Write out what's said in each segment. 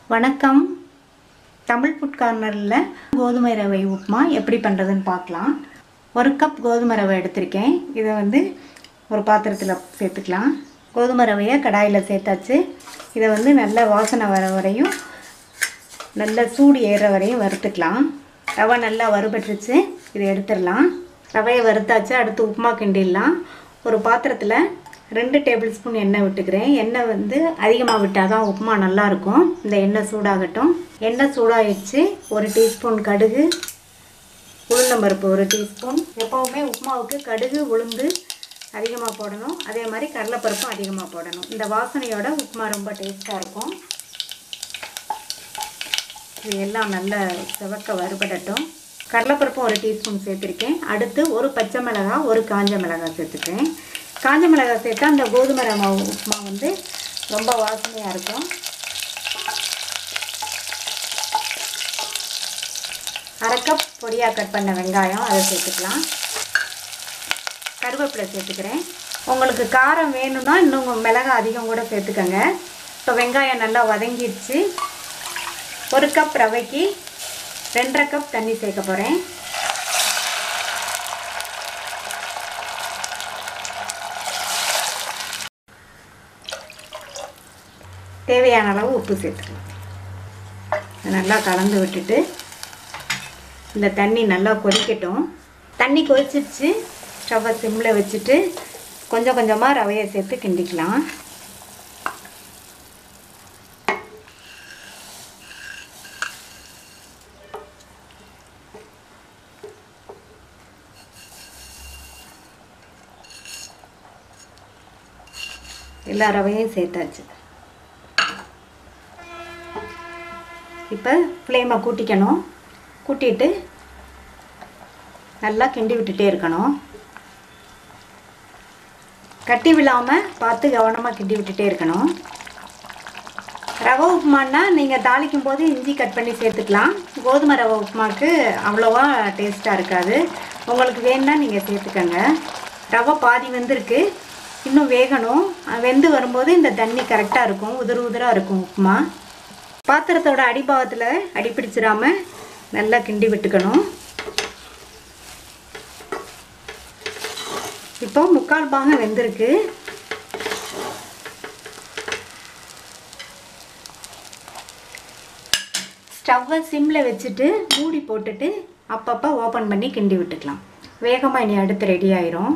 வணக்கம் தமிழ் ஃபுட் கார்னரில் கோதுமை ரவை உப்புமா எப்படி பண்ணுறதுன்னு பார்க்கலாம் ஒரு கப் கோதுமை ரவை எடுத்திருக்கேன் இதை வந்து ஒரு பாத்திரத்தில் சேர்த்துக்கலாம் கோதுமை ரவையை கடாயில் சேர்த்தாச்சு இதை வந்து நல்ல வாசனை வர வரையும் நல்ல சூடு ஏறுற வரையும் வறுத்துக்கலாம் ரவை நல்லா வறுபட்டுருச்சு இதை எடுத்துடலாம் ரவையை வறுத்தாச்சு அடுத்து உப்புமா கிண்டிடலாம் ஒரு பாத்திரத்தில் ரெண்டு டேபிள் ஸ்பூன் எண்ணெய் விட்டுக்கிறேன் எண்ணெய் வந்து அதிகமாக விட்டால் தான் உப்புமா நல்லாயிருக்கும் இந்த எண்ணெய் சூடாகட்டும் எண்ணெய் சூடாகிடுச்சு ஒரு டீஸ்பூன் கடுகு உளுந்தம்பருப்பு ஒரு டீஸ்பூன் எப்போவுமே உப்புமாவுக்கு கடுகு உளுந்து அதிகமாக போடணும் அதே மாதிரி கடலைப்பருப்பும் அதிகமாக போடணும் இந்த வாசனையோட உப்புமா ரொம்ப டேஸ்ட்டாக இருக்கும் இது எல்லாம் நல்ல செவக்க வறுபடட்டும் கடலைப்பருப்பும் ஒரு டீஸ்பூன் சேர்த்துருக்கேன் அடுத்து ஒரு பச்சை மிளகாய் ஒரு காஞ்ச மிளகாய் சேர்த்துக்கிறேன் காஞ்ச மிளகாய் சேர்த்தா அந்த கோதுமை ரவை உப்புமா வந்து ரொம்ப வாசனையாக இருக்கும் அரை கப் பொடியாக கட் பண்ண வெங்காயம் அதை சேர்த்துக்கலாம் கருவேப்பிலை சேர்த்துக்கிறேன் உங்களுக்கு காரம் வேணும்னா இன்னும் மிளகாய் அதிகம் கூட சேர்த்துக்கோங்க இப்போ வெங்காயம் நல்லா வதங்கிடுச்சு ஒரு கப் ரவைக்கு ரெண்டரை கப் தண்ணி சேர்க்க போகிறேன் தேவையான அளவு உப்பு சேர்த்துக்கலாம் நல்லா கலந்து விட்டுட்டு இந்த தண்ணி நல்லா கொதிக்கட்டும் தண்ணி கொதிச்சிருச்சு ஸ்டவ்வை சிம்மில் வச்சுட்டு கொஞ்சம் கொஞ்சமாக ரவையை சேர்த்து கிண்டிக்கலாம் எல்லா ரவையும் சேர்த்தாச்சு இப்போ ஃப்ளேமை கூட்டிக்கணும் கூட்டிட்டு நல்லா கிண்டி விட்டுட்டே இருக்கணும் கட்டி விழாமல் பார்த்து கவனமாக கிண்டி விட்டுட்டே இருக்கணும் ரவை உப்புமான்னா நீங்கள் தாளிக்கும் போது இஞ்சி கட் பண்ணி சேர்த்துக்கலாம் கோதுமை ரவை உப்புமாவுக்கு அவ்வளோவா டேஸ்ட்டாக இருக்காது உங்களுக்கு வேணுன்னா நீங்கள் சேர்த்துக்கங்க ரவை பாதி வெந்திருக்கு இன்னும் வேகணும் வெந்து வரும்போது இந்த தண்ணி கரெக்டாக இருக்கும் உதிர் உதிராக இருக்கும் உப்புமா பாத்திரத்தோட அடிபாகத்தில் அடிப்பிடிச்சிடாம நல்லா கிண்டி விட்டுக்கணும் இப்போ முக்கால் பாகம் வெந்திருக்கு ஸ்டவ்வை சிம்மில் வச்சுட்டு மூடி போட்டுட்டு அப்பப்போ ஓப்பன் பண்ணி கிண்டி விட்டுக்கலாம் வேகமாக இனி அடுத்து ரெடி ஆயிரும்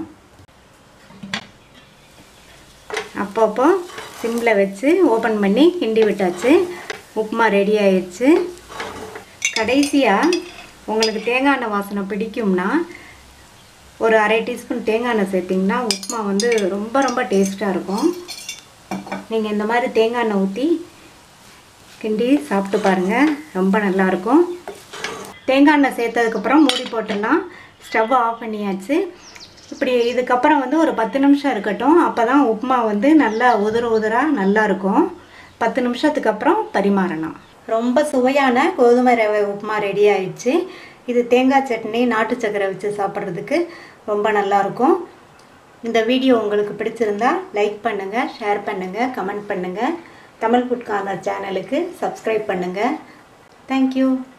அப்பப்போ சிம்மில் வச்சு ஓப்பன் பண்ணி கிண்டி விட்டாச்சு உப்புமா ரெடி ஆயிடுச்சு கடைசியாக உங்களுக்கு தேங்காய் எண்ணெய் வாசனை பிடிக்கும்னா ஒரு அரை டீஸ்பூன் தேங்காய் எண்ணெய் சேர்த்திங்கன்னா உப்புமா வந்து ரொம்ப ரொம்ப டேஸ்ட்டாக இருக்கும் நீங்கள் இந்த மாதிரி தேங்காய் எண்ணெய் ஊற்றி கிண்டி சாப்பிட்டு பாருங்கள் ரொம்ப நல்லாயிருக்கும் தேங்காய் எண்ணெய் சேர்த்ததுக்கப்புறம் மூடி போட்டுடலாம் ஸ்டவ் ஆஃப் பண்ணியாச்சு இப்படி இதுக்கப்புறம் வந்து ஒரு பத்து நிமிஷம் இருக்கட்டும் அப்போ தான் உப்புமா வந்து நல்லா உதிர உதிராக நல்லா இருக்கும் பத்து நிமிஷத்துக்கு அப்புறம் பரிமாறலாம் ரொம்ப சுவையான கோதுமை ரவை உப்புமா ரெடி ஆயிடுச்சு இது தேங்காய் சட்னி நாட்டு சக்கரை வச்சு சாப்பிட்றதுக்கு ரொம்ப நல்லாயிருக்கும் இந்த வீடியோ உங்களுக்கு பிடிச்சிருந்தா லைக் பண்ணுங்கள் ஷேர் பண்ணுங்கள் கமெண்ட் பண்ணுங்கள் தமிழ் ஃபுட் கார்னர் சேனலுக்கு சப்ஸ்கிரைப் பண்ணுங்கள் தேங்க்யூ